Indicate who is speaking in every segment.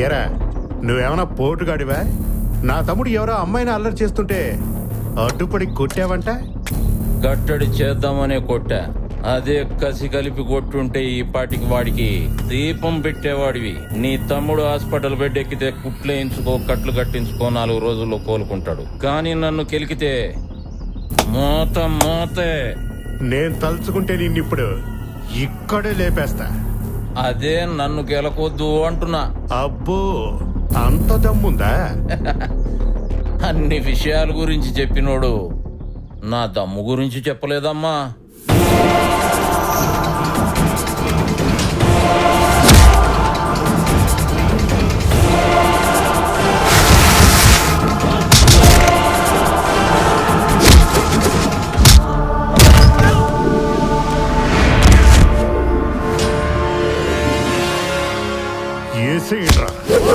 Speaker 1: ఎరా నువ్వేమైనా పోటుగాడివా నా తమ్ముడు ఎవరో అమ్మాయిని అల్లరి చేస్తుంటే అడ్డుపడి కొట్టావంట
Speaker 2: కట్టడి చేద్దామనే కొట్టా అదే కసి కలిపి కొట్టుంటే ఈ పాటికి వాడికి దీపం పెట్టేవాడివి నీ తమ్ముడు హాస్పిటల్ బెడ్ ఎక్కితే కుట్లేయించుకో కట్లు కట్టించుకో నాలుగు రోజుల్లో కోలుకుంటాడు కానీ నన్ను కెలికితే మోత మోతే
Speaker 1: నేను తలుచుకుంటే నిన్నిప్పుడు ఇక్కడే లేపేస్తా
Speaker 2: అదే నన్ను గెలకొద్దు అంటున్నా
Speaker 1: అబ్బో అంత దమ్ముందా
Speaker 2: అన్ని విషయాల గురించి చెప్పినోడు నా దమ్ము గురించి చెప్పలేదమ్మా
Speaker 1: ఏసేయండ్రా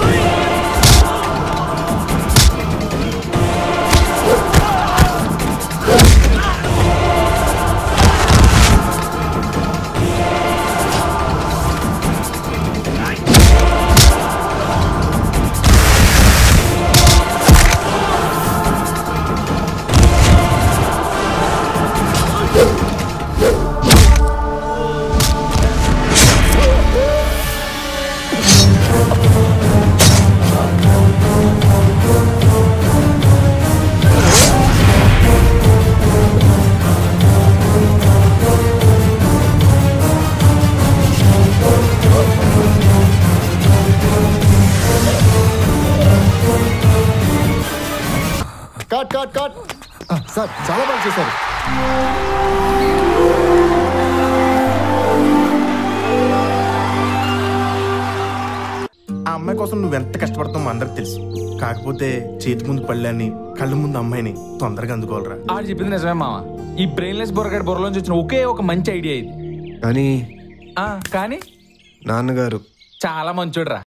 Speaker 3: కట్ కట్ కట్ సార్ చాలా బాగా చేశారు
Speaker 4: ఆ అమ్మాయి కోసం నువ్వు ఎంత కష్టపడతావు అందరికి తెలుసు కాకపోతే చేతి ముందు పళ్ళని కళ్ళ ముందు అమ్మాయిని తొందరగా అందుకోవాలరా
Speaker 5: ఆడు చెప్పింది నిజమే మామ ఈ బ్రెయిన్లెస్ బొరగడి బుర్రలోంచి వచ్చిన ఒకే ఒక మంచి ఐడియా ఇది
Speaker 6: కానీ
Speaker 5: ఆ, కానీ
Speaker 6: నాన్నగారు
Speaker 5: చాలా మంచోడురా